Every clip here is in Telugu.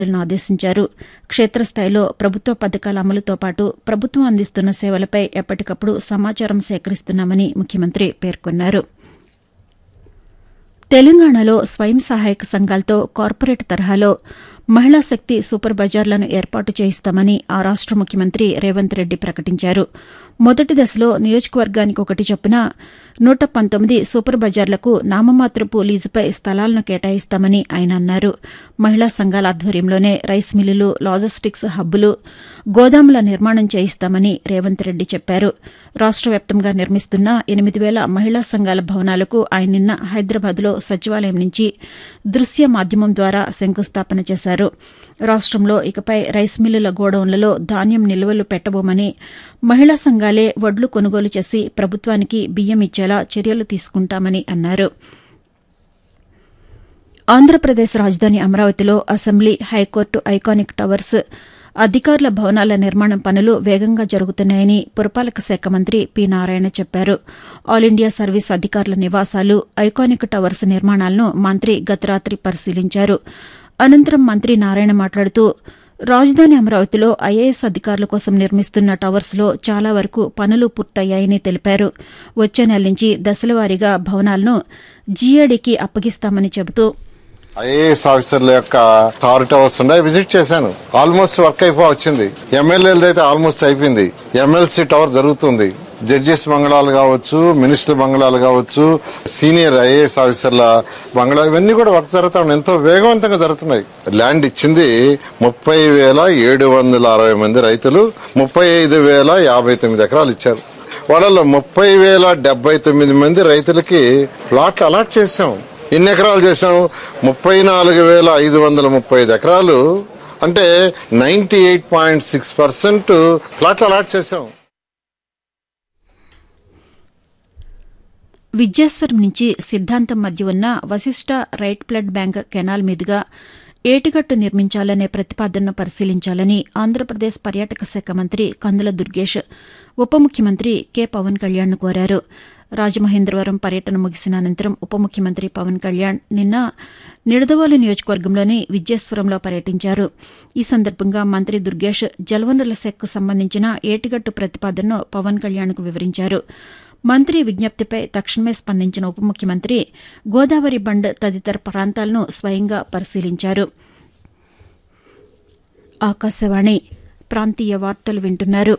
లను ఆదేశించారు క్షేత్రస్థాయిలో ప్రభుత్వ పథకాల అమలుతో పాటు ప్రభుత్వం అందిస్తున్న సేవలపై ఎప్పటికప్పుడు సమాచారం సేకరిస్తున్నామని ముఖ్యమంత్రి పేర్కొన్నారు తెలంగాణలో స్వయం సహాయక సంఘాలతో కార్పొరేట్ తరహాలో మహిళా శక్తి సూపర్ బజార్లను ఏర్పాటు చేయిస్తామని ఆ రాష్ట ముఖ్యమంత్రి రేవంత్ రెడ్డి ప్రకటించారు మొదటి దశలో నియోజకవర్గానికి ఒకటి చొప్పున నూట పంతొమ్మిది సూపర్ బజార్లకు నామమాత్రపు లీజుపై స్థలాలను కేటాయిస్తామని ఆయన అన్నారు మహిళా సంఘాల ఆధ్వర్యంలోనే రైస్ మిల్లులు లాజిస్టిక్స్ హబ్బులు గోదాముల నిర్మాణం చేయిస్తామని రేవంత్ రెడ్డి చెప్పారు రాష్ట వ్యాప్తంగా నిర్మిస్తున్న ఎనిమిది వేల మహిళా సంఘాల భవనాలకు ఆయన నిన్న హైదరాబాద్లో సచివాలయం నుంచి దృశ్య మాధ్యమం ద్వారా శంకుస్థాపన చేశారు రాష్టంలో ఇకపై రైస్ మిల్లుల గోడౌన్లలో ధాన్యం నిల్వలు పెట్టబోమని మహిళా సంఘాలే వడ్లు కొనుగోలు చేసి ప్రభుత్వానికి బియ్యం ఇచ్చేలా చర్యలు తీసుకుంటామని అన్నారు ఆంధ్రప్రదేశ్ రాజధాని అమరావతిలో అసెంబ్లీ హైకోర్టు ఐకానిక్ టవర్స్ అధికారుల భవనాల నిర్మాణం పనులు వేగంగా జరుగుతున్నాయని పురపాలక శాఖ మంత్రి పి నారాయణ చెప్పారు ఆల్ ఇండియా సర్వీస్ అధికారుల నివాసాలు ఐకానిక్ టవర్స్ నిర్మాణాలను మంత్రి గత రాత్రి పరిశీలించారు అనంతరం మంత్రి నారాయణ మాట్లాడుతూ రాజధాని అమరావతిలో ఐఏఎస్ అధికారుల కోసం నిర్మిస్తున్న టవర్స్లో చాలా వరకు పనులు పూర్తయ్యాయని తెలిపారు వచ్చే నెల నుంచి దశలవారీగా భవనాలను జీఏడీకి అప్పగిస్తామని చెబుతూ ఐఏఎస్ ఆఫీసర్ల యొక్క టార్ టవర్స్ ఉన్నాయి విజిట్ చేశాను ఆల్మోస్ట్ వర్క్ అయిపో వచ్చింది ఎమ్మెల్యేలది అయితే ఆల్మోస్ట్ అయిపోయింది ఎమ్మెల్సీ టవర్ జరుగుతుంది జడ్జెస్ బంగళాలు కావచ్చు మినిస్టర్ బంగళాలు కావచ్చు సీనియర్ ఐఏఎస్ ఆఫీసర్ల బంగళా ఇవన్నీ కూడా వర్క్ జరుగుతా ఉన్నాయి ఎంతో వేగవంతంగా జరుగుతున్నాయి ల్యాండ్ ఇచ్చింది ముప్పై వేల ఏడు వందల అరవై మంది రైతులు ముప్పై ఐదు వేల యాభై తొమ్మిది ఎకరాలు ఇచ్చారు వాళ్ళలో ముప్పై వేల డెబ్బై తొమ్మిది మంది రైతులకి ప్లాట్లు అలాట్ చేశాం ఎన్ని ఎకరాలు చేశాం ముప్పై నాలుగు వేల ఐదు వందల ముప్పై ఐదు ఎకరాలు అంటే ninety eight point six percent ప్లాట్లు అలాట్ చేశాం విద్యాస్వరం నుంచి సిద్ధాంతం మధ్య ఉన్న Vashishta right flood bank canal మీదుగా ఏటిగట్టు నిర్మించాలనే ప్రతిపాదనను పరిశీలించాలని ఆంధ్రప్రదేశ్ పర్యాటక శాఖ మంత్రి కందుల దుర్గేష్ ఉప ముఖ్యమంత్రి కె పవన్ కళ్యాణ్ను కోరారు రాజమహేంద్రవరం పర్యటన ముగిసిన అనంతరం ఉప ముఖ్యమంత్రి పవన్ కళ్యాణ్ నిన్న నిడదవోలు నియోజకవర్గంలోని విద్యేశ్వరంలో పర్యటించారు ఈ సందర్భంగా మంత్రి దుర్గేష్ జలవనరుల శాఖకు సంబంధించిన ఏటిగట్టు ప్రతిపాదనను పవన్ కళ్యాణ్కు వివరించారు మంత్రి విజ్ఞప్తిపై తక్షణమే స్పందించిన ఉప ముఖ్యమంత్రి గోదావరి బండ్ తదితర ప్రాంతాలను స్వయంగా పరిశీలించారు ఆకాశవాణి ప్రాంతీయ వార్తలు వింటున్నారు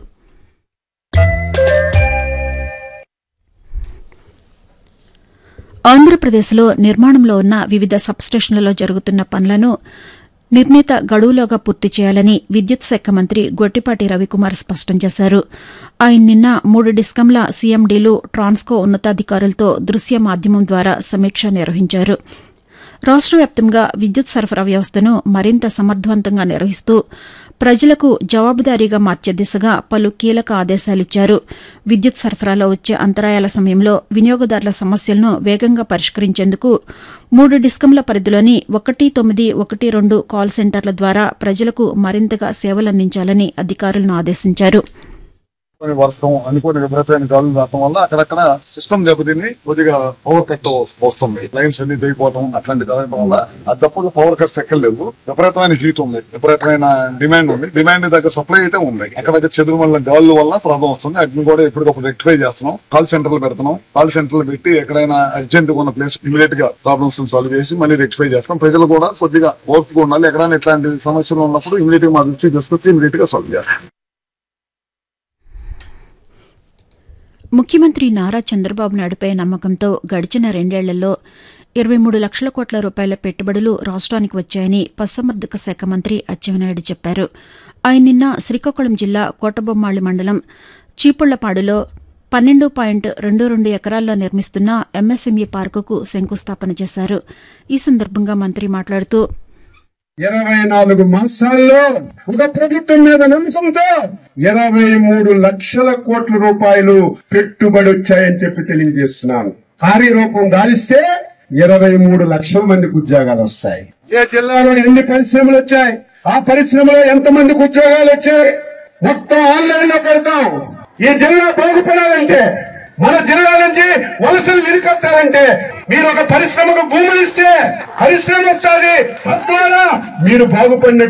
ఆంధ్రప్రదేశ్లో నిర్మాణంలో ఉన్న వివిధ సబ్స్టేషన్లలో జరుగుతున్న పనులను నిర్ణీత గడువులోగా పూర్తి చేయాలని విద్యుత్ శాఖ మంత్రి గొట్టిపాటి రవికుమార్ స్పష్టం చేశారు ఆయన నిన్న మూడు డిస్కంల సీఎండీలు ట్రాన్స్కో ఉన్నతాధికారులతో దృశ్య మాధ్యమం ద్వారా సమీక్ష నిర్వహించారు రాష్ట వ్యాప్తంగా విద్యుత్ సరఫరా వ్యవస్థను మరింత సమర్థవంతంగా నిర్వహిస్తూ ప్రజలకు జవాబుదారీగా మార్చే దిశగా పలు కీలక ఆదేశాలిచ్చారు విద్యుత్ సరఫరాలో వచ్చే అంతరాయాల సమయంలో వినియోగదారుల సమస్యలను వేగంగా పరిష్కరించేందుకు మూడు డిస్కంల పరిధిలోని ఒకటి తొమ్మిది ఒకటి రెండు కాల్ సెంటర్ల ద్వారా ప్రజలకు మరింతగా సేవలందించాలని అధికారులను ఆదేశించారు అనుకోని వర్షం అనుకోని విపరీతమైన గాలులు రావడం వల్ల అక్కడక్కడ సిస్టమ్ దెబ్బతిని కొద్దిగా పవర్ కట్ వస్తుంది లైన్స్ అన్ని తెగిపోవడం అట్లాంటి జరగడం వల్ల అది తప్ప పవర్ కట్స్ ఎక్కడ లేవు విపరీతమైన హీట్ ఉంది విపరీతమైన డిమాండ్ ఉంది డిమాండ్ దగ్గర సప్లై అయితే ఉంది అక్కడ చెదురు వల్ల గాలుల వల్ల ప్రాబ్లం వస్తుంది వాటిని కూడా ఎప్పటికప్పుడు రెక్టిఫై చేస్తున్నాం కాల్ సెంటర్లు పెడుతున్నాం కాల్ సెంటర్లు పెట్టి ఎక్కడైనా అర్జెంట్ ఉన్న ప్లేస్ ఇమీడియట్ గా ప్రాబ్లమ్స్ సాల్వ్ చేసి మళ్ళీ రెక్టిఫై చేస్తాం ప్రజలు కూడా కొద్దిగా ఓపిక ఉండాలి ఎక్కడైనా ఇట్లాంటి సమస్యలు ఉన్నప్పుడు ఇమీడియట్ గా మా దృష్టికి తీసుకొచ్చి ఇమీడియట్ గా సాల్వ్ చేస్తాం ముఖ్యమంత్రి నారా చంద్రబాబు నాయుడుపై నమ్మకంతో గడిచిన రెండేళ్లలో ఇరవై మూడు లక్షల కోట్ల రూపాయల పెట్టుబడులు రాష్ట్రానికి వచ్చాయని పశుసంవర్ధక శాఖ మంత్రి అచ్చెన్నాయుడు చెప్పారు ఆయన నిన్న శ్రీకాకుళం జిల్లా కోటబొమ్మాళి మండలం చీపుళ్లపాడులో పన్నెండు పాయింట్ రెండు రెండు ఎకరాల్లో నిర్మిస్తున్న ఎంఎస్ఎంఈ పార్కుకు శంకుస్థాపన చేశారు ఈ సందర్భంగా మంత్రి మాట్లాడుతూ ఇరవై నాలుగు మాసాల్లో ఒక ప్రభుత్వం మీద నమ్మకంతో ఇరవై మూడు లక్షల కోట్ల రూపాయలు పెట్టుబడి వచ్చాయని చెప్పి తెలియజేస్తున్నాను కార్యరూపం దాలిస్తే ఇరవై మూడు లక్షల మందికి ఉద్యోగాలు వస్తాయి ఏ జిల్లాలో ఎన్ని పరిశ్రమలు వచ్చాయి ఆ పరిశ్రమలో ఎంత మందికి ఉద్యోగాలు వచ్చాయి మొత్తం ఆన్లైన్ లో పెడతాం ఈ జిల్లా బాగుపడాలంటే మన జిల్లా నుంచి వలసలు విరికొత్తారంటే మీరు ఒక పరిశ్రమకు భూములు ఇస్తే పరిశ్రమ వస్తుంది తద్వారా మీరు బాగుపడినట్టు